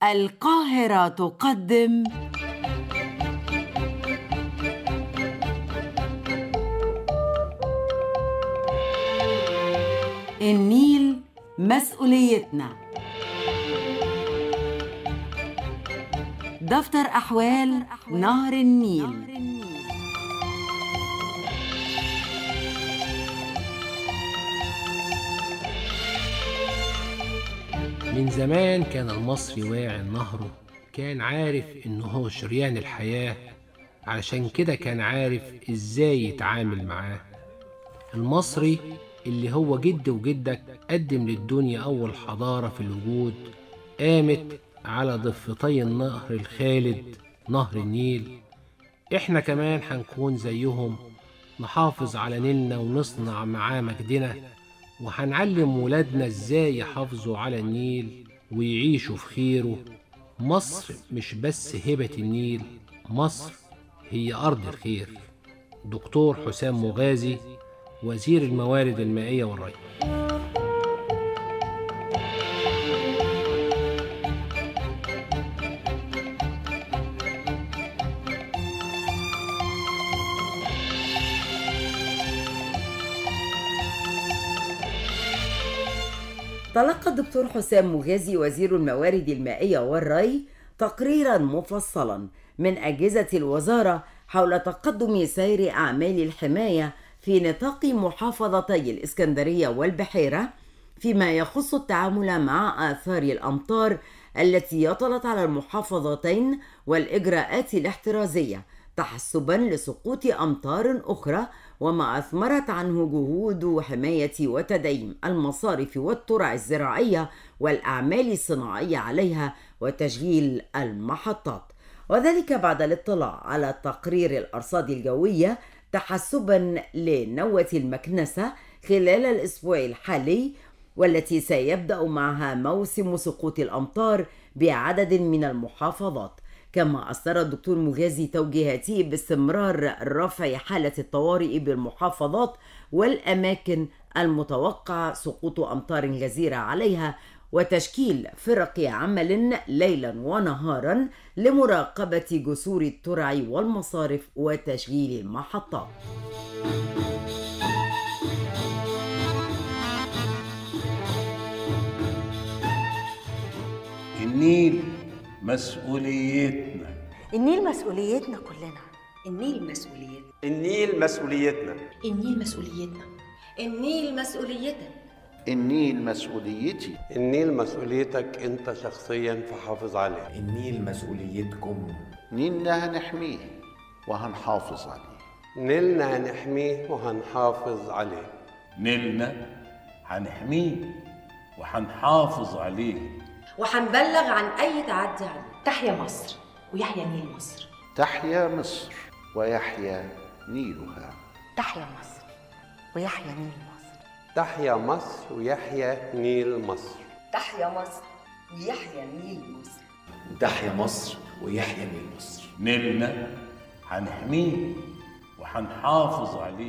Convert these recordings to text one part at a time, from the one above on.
القاهرة تقدم النيل مسؤوليتنا دفتر أحوال نهر النيل من زمان كان المصري واعي نهره كان عارف إنه هو شريان الحياة علشان كده كان عارف إزاي يتعامل معاه المصري اللي هو جد وجدك قدم للدنيا أول حضارة في الوجود قامت على ضفتي النهر الخالد نهر النيل إحنا كمان هنكون زيهم نحافظ على نيلنا ونصنع معاه مجدنا وهنعلم ولادنا ازاي يحافظوا على النيل ويعيشوا في خيره مصر مش بس هبة النيل مصر هي أرض الخير دكتور حسام مغازي وزير الموارد المائية والري تلقى الدكتور حسام مغازي وزير الموارد المائية والري تقريرا مفصلا من أجهزة الوزارة حول تقدم سير أعمال الحماية في نطاق محافظتي الإسكندرية والبحيرة فيما يخص التعامل مع آثار الأمطار التي يطلت على المحافظتين والإجراءات الاحترازية تحسبا لسقوط أمطار أخرى وما أثمرت عنه جهود حماية وتدعيم المصارف والترع الزراعية والأعمال الصناعية عليها وتشغيل المحطات وذلك بعد الاطلاع على تقرير الأرصاد الجوية تحسبا لنوة المكنسة خلال الأسبوع الحالي والتي سيبدأ معها موسم سقوط الأمطار بعدد من المحافظات كما أصدر الدكتور مغازي توجيهاته باستمرار رفع حالة الطوارئ بالمحافظات والأماكن المتوقع سقوط أمطار غزيرة عليها وتشكيل فرق عمل ليلا ونهارا لمراقبة جسور الترع والمصارف وتشغيل المحطات النيل مسؤوليتنا النيل مسؤوليتنا كلنا النيل مسؤوليتنا النيل مسؤوليتنا النيل مسؤوليتنا النيل مسؤوليتنا النيل مسؤوليتي النيل مسؤوليتك انت شخصيا فحافظ عليه النيل مسؤوليتكم نيلنا هنحميه وهنحافظ عليه نيلنا هنحميه وهنحافظ عليه نيلنا هنحميه وهنحافظ عليه وهنبلغ عن أي تعدي عليه تحيا مصر ويحيا نيل مصر تحيا مصر ويحيا نيلها تحيا مصر ويحيا نيل مصر تحيا مصر ويحيا نيل مصر تحيا مصر ويحيا نيل مصر تحيا مصر ويحيا نيل مصر نيلنا هنحميه وهنحافظ عليه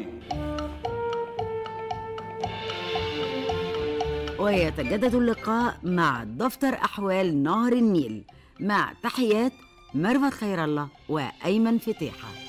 ويتجدد اللقاء مع دفتر أحوال نهر النيل مع تحيات مروة خير الله وأيمن فتيحة